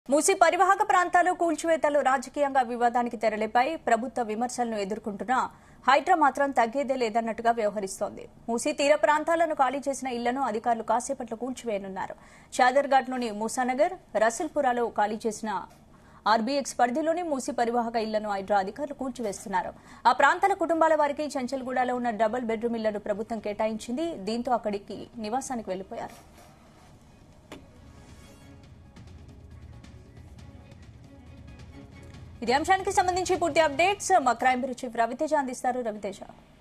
మూసి పరివాహక ప్రాంతాలు కూల్చివేతలు రాజకీయంగా వివాదానికి తెరలేపాయి ప్రభుత్వ విమర్శలను ఎదుర్కొంటున్న హైడ్రా మాత్రం తగ్గేదే లేదన్నట్టుగా వ్యవహరిస్తోంది మూసి తీర ప్రాంతాలను ఖాళీ చేసిన ఇళ్లను అధికారులు కాసేపట్లో కూల్చివేయనున్నారు చాదర్ఘాట్లోని మూసానగర్ రసల్పురాలో ఖాళీ చేసిన ఆర్బీఎక్స్ పరిధిలోని మూసి పరివాహక ఇళ్లను హైడ్రా అధికారులు కూల్చివేస్తున్నారు ఆ ప్రాంతాల కుటుంబాల వారికి చెంచల్గూడలో ఉన్న డబుల్ బెడ్రూమ్ ఇళ్లను ప్రభుత్వం కేటాయించింది దీంతో అక్కడికి నివాసానికి వెళ్లిపోయారు ఇదే అంశానికి సంబంధించి పూర్తి అప్డేట్స్ మా క్రైమ్ బ్యూరో చీఫ్ రవితేజ అందిస్తారు రవితేజ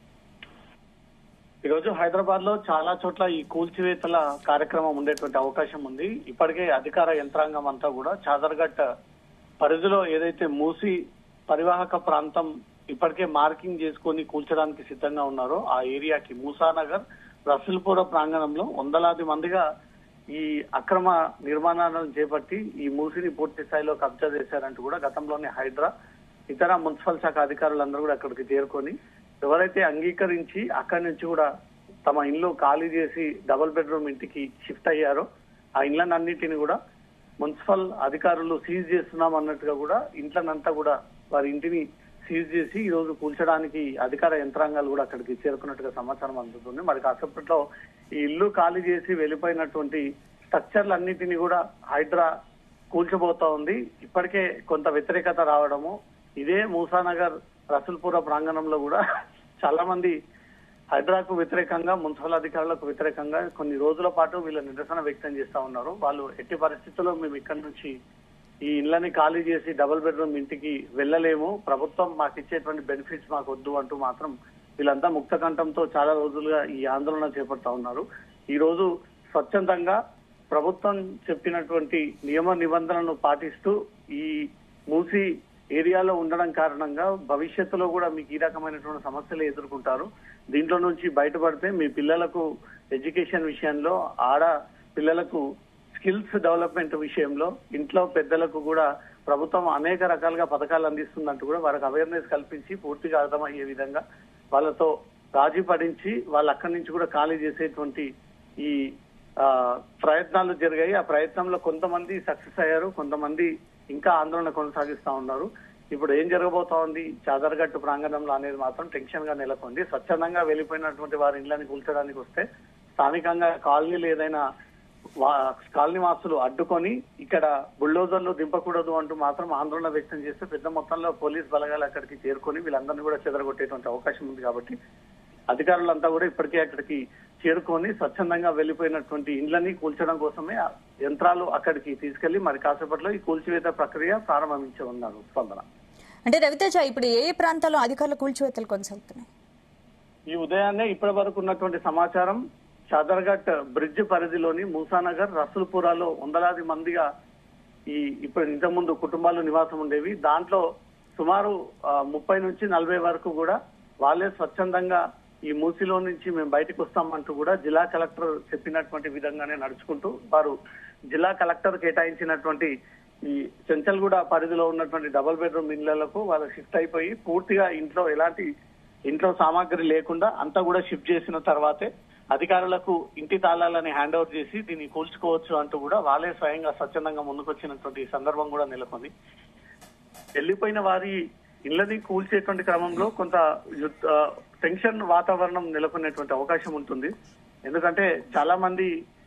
ఈ రోజు హైదరాబాద్ లో చాలా చోట్ల ఈ కూల్చివేతల కార్యక్రమం ఉండేటువంటి అవకాశం ఉంది ఇప్పటికే అధికార యంత్రాంగం అంతా కూడా చాదర్ఘట్ పరిధిలో ఏదైతే మూసి పరివాహక ప్రాంతం ఇప్పటికే మార్కింగ్ చేసుకొని కూల్చడానికి సిద్ధంగా ఉన్నారో ఆ ఏరియాకి మూసానగర్ రసల్పుర ప్రాంగణంలో వందలాది మందిగా ఈ అక్రమ నిర్మాణాలను చేపట్టి ఈ మూసిని పూర్తి స్థాయిలో కబ్జా చేశారంటూ కూడా గతంలోనే హైడ్రా ఇతర మున్సిపల్ శాఖ అధికారులందరూ కూడా అక్కడికి చేరుకొని ఎవరైతే అంగీకరించి అక్కడి నుంచి కూడా తమ ఇల్లు ఖాళీ చేసి డబుల్ బెడ్రూమ్ ఇంటికి షిఫ్ట్ అయ్యారో ఆ ఇళ్లనన్నిటిని కూడా మున్సిపల్ అధికారులు సీజ్ చేస్తున్నాం అన్నట్టుగా కూడా ఇంట్లనంతా కూడా వారి ఇంటిని సీజ్ చేసి ఈ రోజు కూల్చడానికి అధికార యంత్రాంగాలు కూడా అక్కడికి చేరుకున్నట్టుగా సమాచారం అందుతుంది మరి కాసేపట్లో ఈ ఇల్లు ఖాళీ చేసి వెళ్ళిపోయినటువంటి స్ట్రక్చర్లు అన్నిటిని కూడా హైడ్రా కూల్చబోతా ఉంది ఇప్పటికే కొంత వ్యతిరేకత రావడము ఇదే మూసానగర్ రసల్పుర ప్రాంగణంలో కూడా చాలా మంది హైడ్రాకు వ్యతిరేకంగా మున్సిపల్ అధికారులకు వ్యతిరేకంగా కొన్ని రోజుల పాటు వీళ్ళ నిరసన వ్యక్తం చేస్తా ఉన్నారు వాళ్ళు ఎట్టి పరిస్థితుల్లో మేము ఇక్కడి నుంచి ఈ ఇళ్లని ఖాళీ చేసి డబుల్ బెడ్రూమ్ ఇంటికి వెళ్ళలేము ప్రభుత్వం మాకు ఇచ్చేటువంటి బెనిఫిట్స్ మాకు వద్దు అంటూ మాత్రం వీళ్ళంతా ముక్త కంఠంతో చాలా రోజులుగా ఈ ఆందోళన చేపడతా ఉన్నారు ఈ రోజు స్వచ్ఛందంగా ప్రభుత్వం చెప్పినటువంటి నియమ నిబంధనలను పాటిస్తూ ఈ మూసి ఏరియాలో ఉండడం కారణంగా భవిష్యత్తులో కూడా మీకు ఈ రకమైనటువంటి సమస్యలు ఎదుర్కొంటారు దీంట్లో నుంచి బయటపడితే మీ పిల్లలకు ఎడ్యుకేషన్ విషయంలో ఆడ పిల్లలకు స్కిల్స్ డెవలప్మెంట్ విషయంలో ఇంట్లో పెద్దలకు కూడా ప్రభుత్వం అనేక రకాలుగా పథకాలు అందిస్తుందంటూ కూడా వారికి అవేర్నెస్ కల్పించి పూర్తిగా అర్థమయ్యే విధంగా వాళ్ళతో రాజీ పడించి వాళ్ళు అక్కడి నుంచి కూడా ఖాళీ చేసేటువంటి ఈ ఆ, ప్రయత్నాలు జరిగాయి ఆ ప్రయత్నంలో కొంతమంది సక్సెస్ అయ్యారు కొంతమంది ఇంకా ఆందోళన కొనసాగిస్తా ఉన్నారు ఇప్పుడు ఏం జరగబోతా ఉంది చాదర్గట్టు ప్రాంగణంలో అనేది మాత్రం టెన్షన్ గా నెలకొంది స్వచ్ఛందంగా వెళ్ళిపోయినటువంటి వారి ఇళ్లని కూల్చడానికి వస్తే స్థానికంగా కాలనీలు ఏదైనా వా- కాలనీ వాసులు అడ్డుకొని ఇక్కడ బుల్డోజర్లు దింపకూడదు అంటూ మాత్రం ఆందోళన వ్యక్తం చేస్తే పెద్ద మొత్తంలో పోలీస్ బలగాలు అక్కడికి చేరుకొని వీళ్ళందరినీ కూడా చెదరగొట్టేటువంటి అవకాశం ఉంది కాబట్టి అధికారులంతా కూడా ఇప్పటికే అక్కడికి చేరుకొని స్వచ్ఛందంగా వెళ్లిపోయినటువంటి ఇండ్లని కూల్చడం కోసమే ఆ యంత్రాలు అక్కడికి తీసుకెళ్లి మరి కాసేపట్లో ఈ కూల్చివేత ప్రక్రియ ప్రారంభించి ఉన్నారు స్పందన అంటే రవితేజ ఇప్పుడు ఏ ఏ ప్రాంతాల్లో అధికారుల కూల్చివేతలు కొనసాగుతున్నాయి ఈ ఉదయాన్నే ఇప్పటి వరకు ఉన్నటువంటి సమాచారం చాదర్ఘట్ బ్రిడ్జ్ పరిధిలోని మూసానగర్ రసూల్పురాలో వందలాది మందిగా ఈ ఇప్పుడు ఇంతకుముందు కుటుంబాలు నివాసం ఉండేవి దాంట్లో సుమారు ఆ, ముప్పై నుంచి నలభై వరకు కూడా వాళ్ళే స్వచ్ఛందంగా ఈ మూసిలో నుంచి మేము బయటకు వస్తామంటూ కూడా జిల్లా కలెక్టర్ చెప్పినటువంటి విధంగానే నడుచుకుంటూ వారు జిల్లా కలెక్టర్ కేటాయించినటువంటి ఈ చెంచల్గూడ పరిధిలో ఉన్నటువంటి డబుల్ బెడ్రూమ్ ఇళ్లకు వాళ్ళు షిఫ్ట్ అయిపోయి పూర్తిగా ఇంట్లో ఎలాంటి ఇంట్లో సామాగ్రి లేకుండా అంతా కూడా షిఫ్ట్ చేసిన తర్వాతే అధికారులకు ఇంటి తాళాలని హ్యాండ్ ఓవర్ చేసి దీన్ని కూల్చుకోవచ్చు అంటూ కూడా వాళ్ళే స్వయంగా స్వచ్ఛందంగా ముందుకొచ్చినటువంటి సందర్భం కూడా నెలకొంది వెళ్లిపోయిన వారి ఇళ్లని కూల్చేటువంటి క్రమంలో కొంత యుద్ధ ఆ, టెన్షన్ వాతావరణం నెలకొనేటువంటి అవకాశం ఉంటుంది ఎందుకంటే చాలా మంది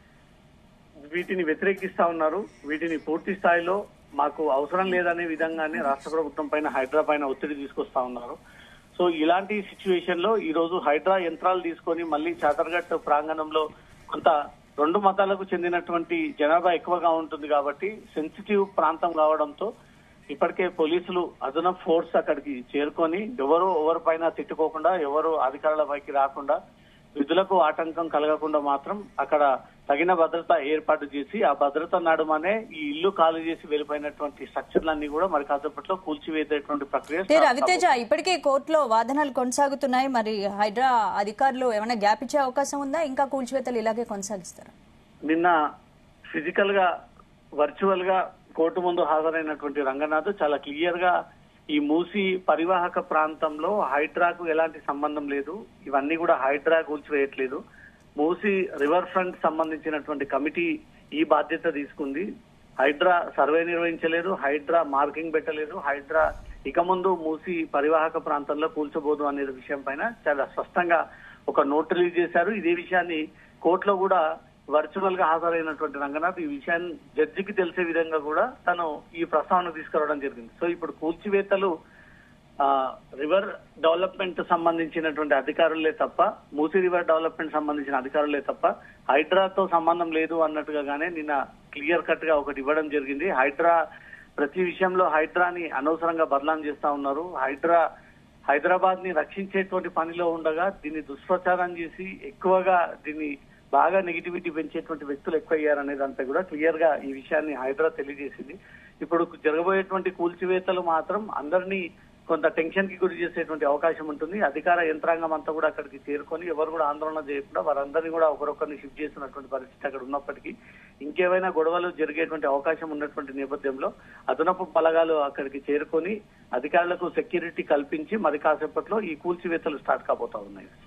వీటిని వ్యతిరేకిస్తా ఉన్నారు వీటిని పూర్తి స్థాయిలో మాకు అవసరం లేదనే విధంగానే రాష్ట్ర ప్రభుత్వం పైన హైడ్రా పైన ఒత్తిడి తీసుకొస్తా ఉన్నారు సో ఇలాంటి సిచ్యువేషన్ లో ఈ రోజు హైడ్రా యంత్రాలు తీసుకొని మళ్ళీ చాదర్ఘట్ ప్రాంగణంలో కొంత రెండు మతాలకు చెందినటువంటి జనాభా ఎక్కువగా ఉంటుంది కాబట్టి సెన్సిటివ్ ప్రాంతం కావడంతో ఇప్పటికే పోలీసులు అదనపు ఫోర్స్ అక్కడికి చేరుకొని ఎవరు ఎవరిపైన తిట్టుకోకుండా ఎవరు అధికారుల పైకి రాకుండా విధులకు ఆటంకం కలగకుండా మాత్రం అక్కడ తగిన భద్రత ఏర్పాటు చేసి ఆ భద్రత నడుమనే ఈ ఇల్లు ఖాళీ చేసి వెళ్ళిపోయినటువంటి స్ట్రక్చర్లన్నీ కూడా మరి కాసేపట్లో కూల్చివేసేటువంటి ప్రక్రియ అంటే రవితేజ ఇప్పటికే కోర్టులో వాదనలు కొనసాగుతున్నాయి మరి హైడ్రా అధికారులు ఏమైనా గ్యాప్ ఇచ్చే అవకాశం ఉందా ఇంకా కూల్చివేతలు ఇలాగే కొనసాగిస్తారా నిన్న ఫిజికల్ గా వర్చువల్ గా కోర్టు ముందు హాజరైనటువంటి రంగనాథ్ చాలా క్లియర్ గా ఈ మూసి పరివాహక ప్రాంతంలో హైడ్రాకు ఎలాంటి సంబంధం లేదు ఇవన్నీ కూడా హైడ్రా కూల్చివేయట్లేదు మూసి రివర్ ఫ్రంట్ సంబంధించినటువంటి కమిటీ ఈ బాధ్యత తీసుకుంది హైడ్రా సర్వే నిర్వహించలేదు హైడ్రా మార్కింగ్ పెట్టలేదు హైడ్రా ఇక ముందు మూసి పరివాహక ప్రాంతంలో కూల్చబోదు అనే విషయం పైన చాలా స్పష్టంగా ఒక నోట్ రిలీజ్ చేశారు ఇదే విషయాన్ని కోర్టులో కూడా వర్చువల్ గా హాజరైనటువంటి రంగనాథ్ ఈ విషయాన్ని జడ్జికి తెలిసే విధంగా కూడా తను ఈ ప్రస్తావన తీసుకురావడం జరిగింది సో ఇప్పుడు కూల్చివేతలు ఆ, రివర్ డెవలప్మెంట్ సంబంధించినటువంటి అధికారులే తప్ప మూసీ రివర్ డెవలప్మెంట్ సంబంధించిన అధికారులే తప్ప హైడ్రాతో సంబంధం లేదు అన్నట్టుగానే నిన్న క్లియర్ కట్ గా ఒకటి ఇవ్వడం జరిగింది హైడ్రా ప్రతి విషయంలో హైడ్రాని అనవసరంగా బదలాం చేస్తా ఉన్నారు హైడ్రా హైదరాబాద్ ని రక్షించేటువంటి పనిలో ఉండగా దీన్ని దుష్ప్రచారం చేసి ఎక్కువగా దీన్ని బాగా నెగిటివిటీ పెంచేటువంటి వ్యక్తులు ఎక్కువ అయ్యారనే దానిపై కూడా క్లియర్ గా ఈ విషయాన్ని హైడ్రా తెలియజేసింది ఇప్పుడు జరగబోయేటువంటి కూల్చివేతలు మాత్రం అందరినీ కొంత టెన్షన్ కి గురి చేసేటువంటి అవకాశం ఉంటుంది అధికార యంత్రాంగం అంతా కూడా అక్కడికి చేరుకొని ఎవరు కూడా ఆందోళన చేయకుండా వారందరినీ కూడా ఒకరొకరిని షిఫ్ట్ చేస్తున్నటువంటి పరిస్థితి అక్కడ ఉన్నప్పటికీ ఇంకేమైనా గొడవలు జరిగేటువంటి అవకాశం ఉన్నటువంటి నేపథ్యంలో అదనపు బలగాలు అక్కడికి చేరుకొని అధికారులకు సెక్యూరిటీ కల్పించి మరి కాసేపట్లో ఈ కూల్చివేతలు స్టార్ట్ కాబోతా ఉన్నాయి